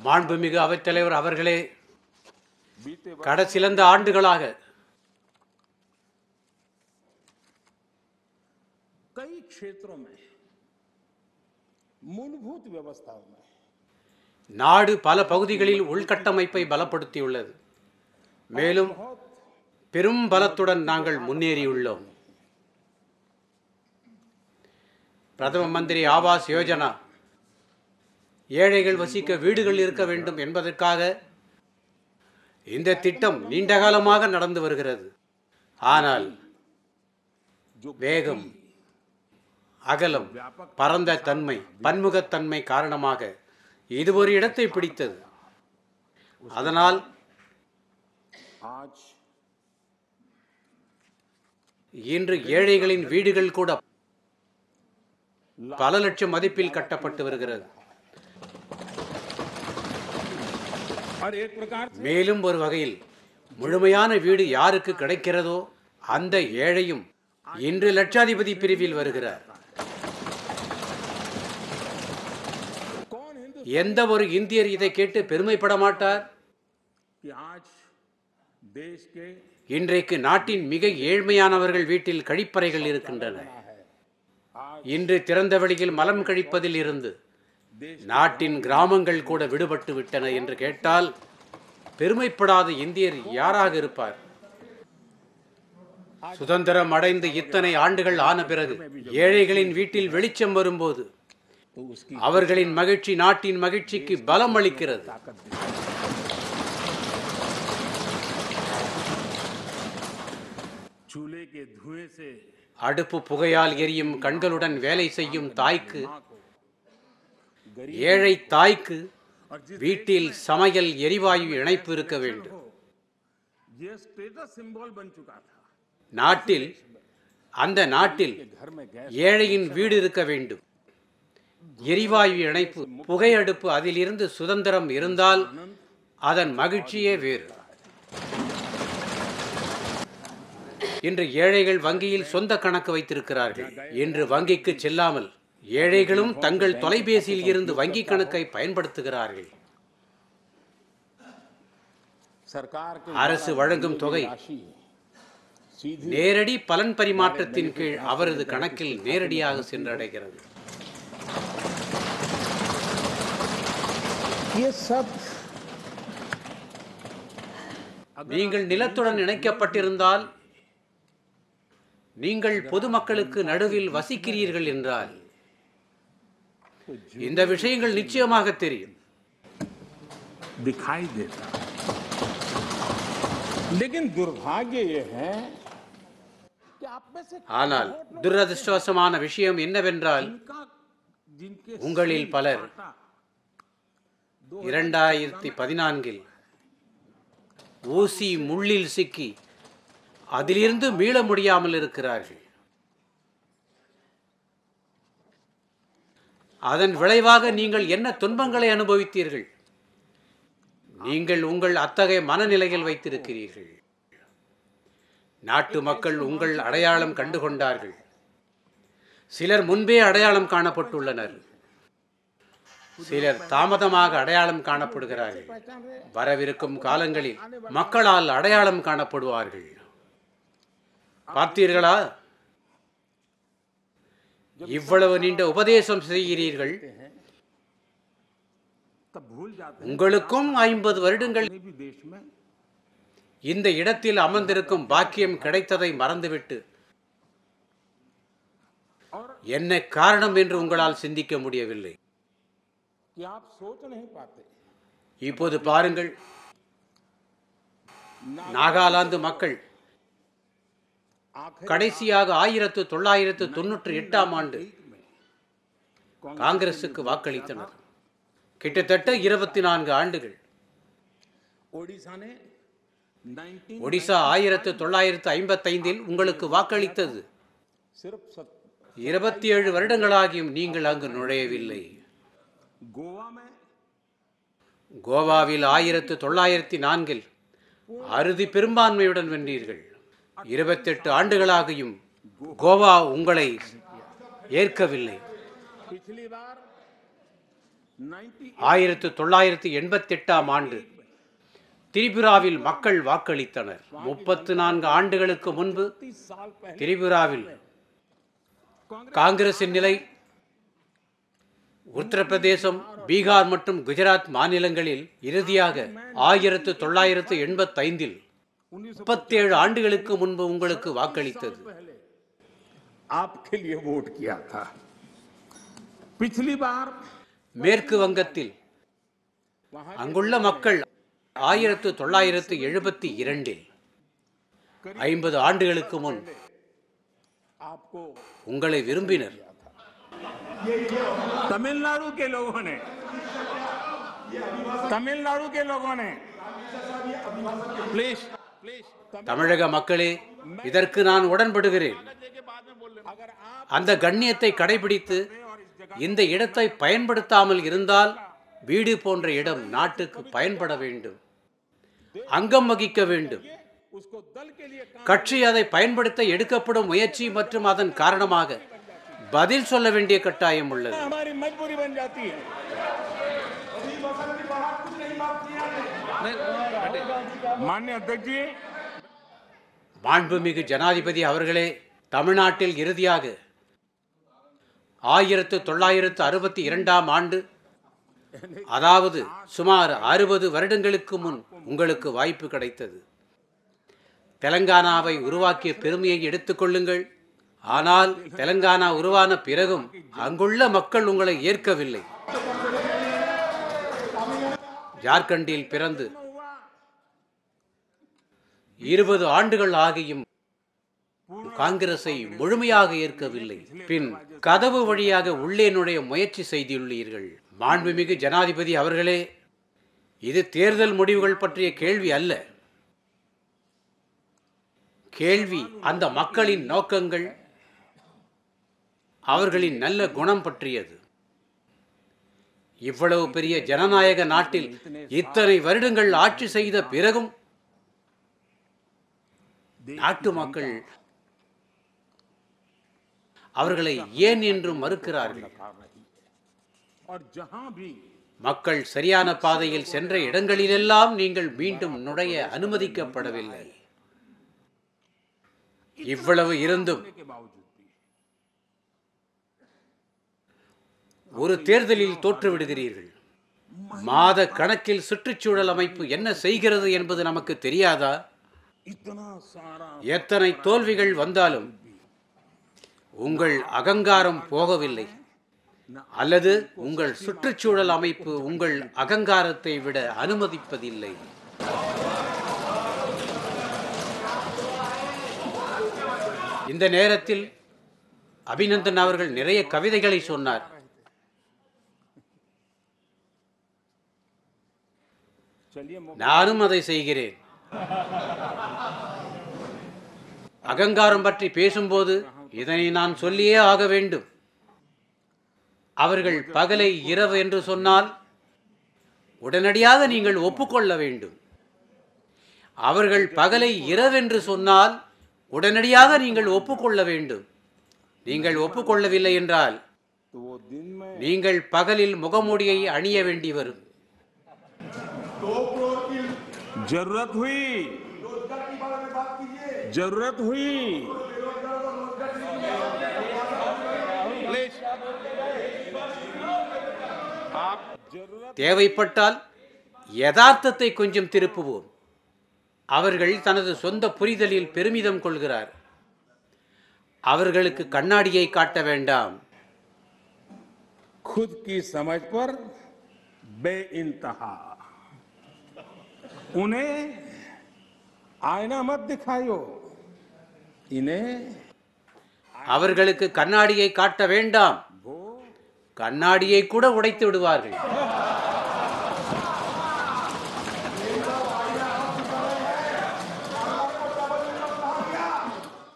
மாண்புமிகு அவைத்தலைவர் அவர்களே बीते वर्ष கடசிலந்த ஆண்டுகளாக कई क्षेत्रों में मूलभूत व्यवस्थाओं में நாடு பல பகுதிகளில் உள்கட்டமைப்பை பலப்படுத்தியுள்ளது மேலும் बहुत பெரும் பலத்துடன் நாங்கள் முன்னேறியுள்ளோம் பிரதம மந்திரி ஆவாஸ் யோஜனா ஏழைகள் வசிக்க வீடுகள் இருக்க வேண்டும் என்பதற்காக இந்த திட்டம் நீண்ட காலமாக நடந்து வருகிறது ஆனால் जो வேகம் அகலம் பரந்த தன்மை பன்முகத்தன்மை காரணமாக இது ஒரு இடத்தை பிடித்தது அதனால் आज இன்று ஏழைகளின் வீடுகள் கூட பல லட்சம் மதிப்பில் கட்டப்பட்டு வருகிறது और एक प्रकार से மேலும் ஒரு வகையில் முழுமையான வீடு யாருக்கு கிடைக்கிறதோ அந்த ஏழையும் இன்று லட்சாதிபதி பிரிவில் வருகிறார் कौन हिंदू எந்த ஒரு இந்தியர் இதை கேட்டு பெருமைப்பட மாட்டார் कि आज देश के இன்றைக்கு நாட்டின் மிக ஏழ்மையானவர்கள் வீட்டில் கழிப்பறைகள் இருக்கின்றன है आज இன்று திறந்த வெளியில் மலம் கழிப்பதில் இருந்து देश நாட்டின் கிராமங்கள் கூட விடுபட்டு விட்டன என்று கேட்டால் பெருமைப்படாத இந்தியர் யாராக இருப்பார் சுதந்திரம் அடைந்து இத்தனை ஆண்டுகள் ஆன பிறகு ஏழைகளின் வீட்டில் வெளிச்சம் வரும்போது तो उसकी அவர்களின் மகிழ்ச்சி நாட்டின் மகிழ்ச்சிக்கு பலம் அளிக்கிறது ताकत दी चूल्हे के धुएं से அடுப்பு புகையால் எரியும் கண்களுடன் வேலை செய்யும் தாய்க்கு माँ को गरीब ஏழை தாய்க்கு और जिस வீட்டில் சமையல் எரிவாயு இணைப்பு இருக்க வேண்டும் हो यह स्टेटस सिंबल बन चुका था நாட்டில் அந்த நாட்டில் कि घर में गैस ஏழையின் வீடு இருக்க வேண்டும் எரிவாயு இணைப்பு புகை அடுப்பு அதிலிருந்து சுதந்திரம் இருந்தால் அதன் மகிழ்ச்சியே வேறு இன்று ஏழைகள் வங்கியில் சொந்த கணக்கு வைத்திருக்கிறார்கள் இன்று வங்கிக்கு செல்லாமல் ஏழைகளும் தங்கள் தொலைபேசியில் இருந்து வங்கி கணக்கை பயன்படுத்துகிறார்கள் सरकार के அரசு வழங்கும் தொகை राशि सीधी நேரடி பலன் பரிமாற்றத்தின் கீழ் அவரது கணக்கில் நேரடியாக சென்றடைகிறது ये सब நீங்கள் நிலத்துடன் இணைக்கப்பட்டிருந்தால் நீங்கள் பொதுமக்களுக்கு நடுவில் வசிக்கிறீர்கள் என்றால் இந்த விஷயங்கள் நிச்சயமாக தெரியும் दिखाई देता लेकिन दुर्भाग्य ये है कि आप में से ஆனால் துரதிருஷ்டவசமான விஷயம் என்னவென்றால் जिनका जिनके உங்களில் பலர் काटा இரண்டாயிரத்தி பதினான்கில் ஊசி முள்ளில் சிக்கி அதிலிருந்து மீள முடியாமல் இருக்கிறார்கள் அதன் விளைவாக நீங்கள் என்ன துன்பங்களை அனுபவித்தீர்கள் நீங்கள் உங்கள் அத்தகைய மனநிலையில் வைத்திருக்கிறீர்கள் நாட்டு மக்கள் உங்கள் அடையாளம் கண்டுகொண்டார்கள் சிலர் முன்பே அடையாளம் காணப்பட்டுள்ளனர் சிலர் தாமதமாக அடையாளம் காணப்படுகிறார்கள் வரவிருக்கும் காலங்களில் மக்களால் அடையாளம் காணப்படுவார்கள் பார்த்தீர்களா இவ்வளவு நீண்ட உபதேசம் செய்கிறீர்கள் तब भूल जाते உங்களுக்கும் ஐம்பது வருடங்கள் हैं भी देश में இந்த இடத்தில் அமர்ந்திருக்கும் பாக்கியம் கிடைத்ததை மறந்துவிட்டு और என்ன காரணம் என்று உங்களால் சிந்திக்க முடியவில்லை कि आप सोच नहीं पाते இப்போது பாருங்கள் நாகாலாந்து மக்கள் आखिर கடைசியாக ஆயிரத்து தொள்ளாயிரத்து தொன்னூற்றி எட்டாம் ஆண்டு में காங்கிரசுக்கு வாக்களித்தனர் கிட்டத்தட்ட இருபத்தி நான்கு ஆண்டுகள் ओडिशा ने 19 ஒடிசா ஆயிரத்து தொள்ளாயிரத்து ஐம்பத்தைந்தில் உங்களுக்கு வாக்களித்தது सिर्फ सत, இருபத்தி ஏழு வருடங்களாகியும் நீங்கள் அங்கு நுழையவில்லை गोवा में கோவாவில் ஆயிரத்து தொள்ளாயிரத்தி நான்கில் அறுதி பெரும்பான்மையுடன் வென்றீர்கள் இருபத்தெட்டு ஆண்டுகளாகியும் கோவா உங்களை ஏற்கவில்லை पिछली बार 90 ஆயிரத்து தொள்ளாயிரத்து எண்பத்தெட்டாம் ஆண்டு திரிபுராவில் மக்கள் வாக்களித்தனர் முப்பத்து நான்கு ஆண்டுகளுக்கு முன்பு साल पहले திரிபுராவில் காங்கிரசின் நிலை உத்தரப்பிரதேசம் பீகார் மற்றும் குஜராத் மாநிலங்களில் இறுதியாக ஆயிரத்து தொள்ளாயிரத்து எண்பத்தைந்தில் முப்பத்தேழு ஆண்டுகளுக்கு முன்பு உங்களுக்கு வாக்களித்தது पहले आपके लिए वोट किया था पिछली बार மேற்கு வங்கத்தில் அங்குள்ள மக்கள் ஆயிரத்து தொள்ளாயிரத்து எழுபத்தி இரண்டில் ஐம்பது ஆண்டுகளுக்கு முன் आपको உங்களை விரும்பினர் तमिलनाडु के लोगों ने तमिलनाडु के लोगों ने प्लीज प्लीज தமிழக மக்களே இதற்கு நான் உடன்படுகிறேன் के बाद में बोल रहे अगर आप அந்த கண்ணியத்தை கடைபிடித்து இந்த இடத்தை பயன்படுத்தாமல் இருந்தால் வீடு போன்ற இடம் நாட்டுக்கு பயன்பட வேண்டும் அங்கம் வகிக்க வேண்டும் उसको दल के लिए काम கட்சி அதை பயன்படுத்த எடுக்கப்படும் முயற்சி மற்றும் அதன் காரணமாக பதில் சொல்ல வேண்டிய கட்டாயம் உள்ளது हमारी मजबूरी बन जाती है मान्य अध्यक्ष जी மாண்புமிகு ஜனாதிபதி அவர்களே தமிழ்நாட்டில் இறுதியாக ஆயிரத்து தொள்ளாயிரத்து அறுபத்தி இரண்டாம் ஆண்டு அதாவது சுமார் அறுபது வருடங்களுக்கு முன் உங்களுக்கு வாய்ப்பு கிடைத்தது தெலங்கானாவை உருவாக்கிய பெருமையை எடுத்துக்கொள்ளுங்கள் ஆனால் தெலங்கானா உருவான பிறகும் அங்குள்ள மக்கள் உங்களை ஏற்கவில்லை ஜார்க்கண்டில் பிறந்து இருபது ஆண்டுகள் ஆகியும் காங்கிரஸை முழுமையாக ஏற்கவில்லை பின் கதவு வழியாக உள்ளே நுழைய முயற்சி செய்துள்ளீர்கள் மாண்புமிகு ஜனாதிபதி அவர்களே இது தேர்தல் முடிவுகள் பற்றிய கேள்வி அல்ல கேள்வி அந்த மக்களின் நோக்கங்கள் அவர்களின் நல்ல குணம் பற்றியது இவ்வளவு பெரிய ஜனநாயக நாட்டில் இத்தனை வருடங்கள் ஆட்சி செய்த பிறகும் நாட்டு மக்கள் அவர்களை ஏன் என்று மறுக்கிறார்கள் और जहां भी மக்கள் சரியான பாதையில் சென்ற இடங்களிலெல்லாம் நீங்கள் மீண்டும் நுழைய அனுமதிக்கப்படவில்லை இவ்வளவு இருந்தும் के बावजूद भी ஒரு தேர்தலில் தோற்றுவிடுகிறீர்கள் மாத கணக்கில் சுற்றுச்சூழல் அமைப்பு என்ன செய்கிறது என்பது நமக்கு தெரியாதா इतना सारा எத்தனை தோல்விகள் வந்தாலும் உங்கள் அகங்காரம் போகவில்லை அல்லது உங்கள் சுற்றுச்சூழல் அமைப்பு உங்கள் அகங்காரத்தை விட அனுமதிப்பதில்லை இந்த நேரத்தில் அபிநந்தன் அவர்கள் நிறைய கவிதைகளை சொன்னார் चलिए मो- நானும் அதை செய்கிறேன் அகங்காரம் பற்றி பேசும்போது இதனை நான் சொல்லியே ஆக வேண்டும் அவர்கள் பகலை இரவு என்று சொன்னால் உடனடியாக நீங்கள் ஒப்புக்கொள்ள வேண்டும் அவர்கள் பகலை இரவென்று சொன்னால் உடனடியாக நீங்கள் ஒப்புக்கொள்ள வேண்டும் நீங்கள் ஒப்புக்கொள்ளவில்லை என்றால் तो वो दिन में நீங்கள் பகலில் முகமூடியை அணிய வேண்டி வரும் जरूरत हुई जरूरत हुई प्लीज आप जरूरत தேவைப்பட்டால் யதார்த்தத்தை கொஞ்சம் திருப்புவோம் அவர்கள் தனது சொந்த புரிதலில் பெருமிதம் கொள்கிறார் அவர்களுக்கு கண்ணாடியை காட்ட வேண்டாம் खुद की समझ पर बेइंतहा उन्हें आईना मत दिखाइयो इन्हें அவர்களுக்கு கண்ணாடியை காட்ட வேண்டாம் वो கண்ணாடியை கூட உடைத்து விடுவார்கள்